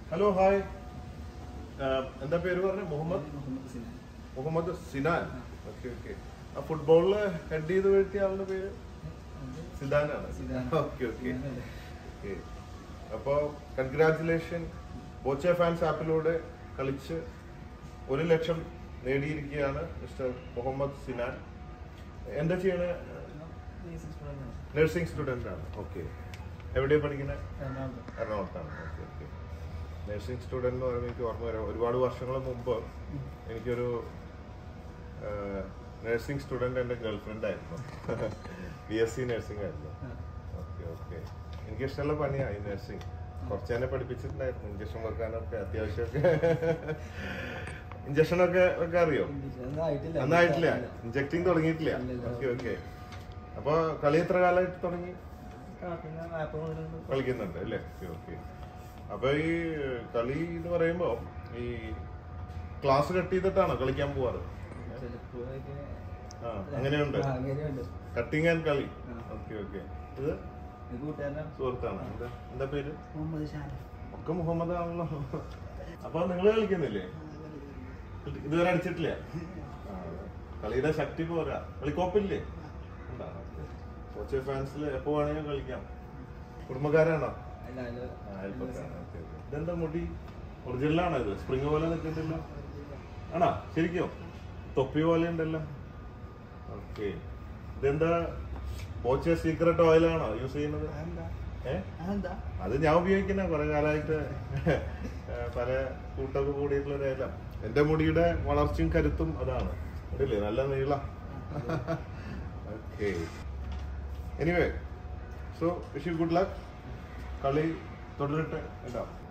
Hello hi എന്താ പേര് പറഞ്ഞ മുഹമ്മദ് മുഹമ്മദ് സിനാൻ മുഹമ്മദ് സിനാൻ ഓക്കെ ഓക്കെ ആ ഫുട്ബോളില് ഹെഡ് ചെയ്ത് വീഴ്ത്തിയ ആളുടെ പേര് സിദാനാണ് സിദാൻ. ഓക്കെ ഓക്കെ സിദാനല്ലേ? ഓക്കെ അപ്പോ കൺഗ്രാറ്റുലേഷൻ ബോച്ചെ ഫാൻസ് ആപ്പിലൂടെ കളിച്ച് ഒരു ലക്ഷം നേടിയിരിക്കുകയാണ് മിസ്റ്റർ മുഹമ്മദ് സിനാൻ എന്താ ചെയ്യണേ ബേസിക് സ്റ്റുഡൻ്റ് ആണ് നഴ്സിംഗ് സ്റ്റുഡൻ്റ് ആണ് ഓക്കെ എവിടെയാണ് പഠിക്കുന്നത് എറണാകുളം എറണാകുളത്താണ് ഓക്കെ ഓക്കെ നഴ്സിംഗ് സ്റ്റുഡൻ്റ് എന്ന് പറയുമ്പോൾ എനിക്ക് ഓർമ്മ വരാം ഒരുപാട് വർഷങ്ങൾ മുമ്പ് എനിക്കൊരു നഴ്സിംഗ് സ്റ്റുഡൻ്റ് എൻ്റെ ഗേൾ ഫ്രണ്ട് ആയിരുന്നു ബി എസ് സി നഴ്സിംഗ് ആയിരുന്നു ആ. ഓക്കെ ഓക്കെ എനിക്ക് ഇഷ്ടമുള്ള പണിയാണ് ഈ നഴ്സിംഗ് കുറച്ച് തന്നെ പഠിപ്പിച്ചിട്ടുണ്ടായിരുന്നു ഇഞ്ചക്ഷൻ വെക്കാനൊക്കെ അത്യാവശ്യമൊക്കെ ഇഞ്ചക്ഷനൊക്കെ ഒക്കെ അറിയോ ഒന്നും ആയിട്ടില്ല അന്നായിട്ടില്ല ഇഞ്ചക്ടിങ് തുടങ്ങിയിട്ടില്ല ഇല്ല, ഇല്ല. ഓക്കെ ഓക്കെ അപ്പൊ കളി എത്ര കാലമായിട്ട് തുടങ്ങി പിന്നെ ആപ്പ് മുതലുണ്ട് കളിക്കുന്നുണ്ട് അല്ലേ ഓക്കെ ഓക്കെ അപ്പൊ ഈ കളി എന്ന് പറയുമ്പോ ഈ ക്ലാസ് കട്ട് ചെയ്തിട്ടാണോ കളിക്കാൻ പോവാറ് ചിലപ്പോഴൊക്കെ ആ അങ്ങനെയുണ്ട് ആ, അങ്ങനെയുണ്ട് കട്ടിങ് ആൻഡ് കളി ആ. ഓക്കെ ഓക്കെ ഇത് ഇത് കൂട്ടുകാരനാണ് സുഹൃത്താണ് എന്താ എന്താ പേര് മുഹമ്മദ് ഷാൻ ഒക്കെ മുഹമ്മദ് ആണല്ലോ അപ്പൊ നിങ്ങൾ കളിക്കുന്നില്ലേ ഇതുവരെ അടിച്ചിട്ടില്ല ആ, കളിയുടെ ശക്തി പോരാ കളിക്കോപ്പില്ലേ ഉണ്ടാ, ഓക്കേ. കോച്ച് ഫാൻസിൽ എപ്പോ വേണമെങ്കിലും കളിക്കാം കുടുംബക്കാരാണോ അല്ല അല്ല ആ, അയൽപ്പക്കാരാണ്. Okay, okay. ഇതെന്താ മുടി ഒറിജിനലാണോ ഇത് സ്പ്രിങ് പോലെ നിൽക്കുന്നില്ല ആണോ ശരിക്കും തൊപ്പി പോലെ ഉണ്ടല്ലോ ഓക്കെ ഇതെന്താ ബോച്ചെ സീക്രട്ട് ഓയിലാണോ യൂസ് ചെയ്യുന്നത് ഏ അതെന്താ അത് ഞാൻ ഉപയോഗിക്കുന്ന കുറെ കാലമായിട്ട് ഏ, പല കൂട്ടൊക്കെ കൂടിയിട്ടുള്ള ഒരു ഇല എന്റെ മുടിയുടെ വളർച്ചയും കരുത്തും അതാണ് കണ്ടില്ലേ നല്ല നീളം okay anyway so wish you good luck കളി തുടരട്ടെ കേട്ടോ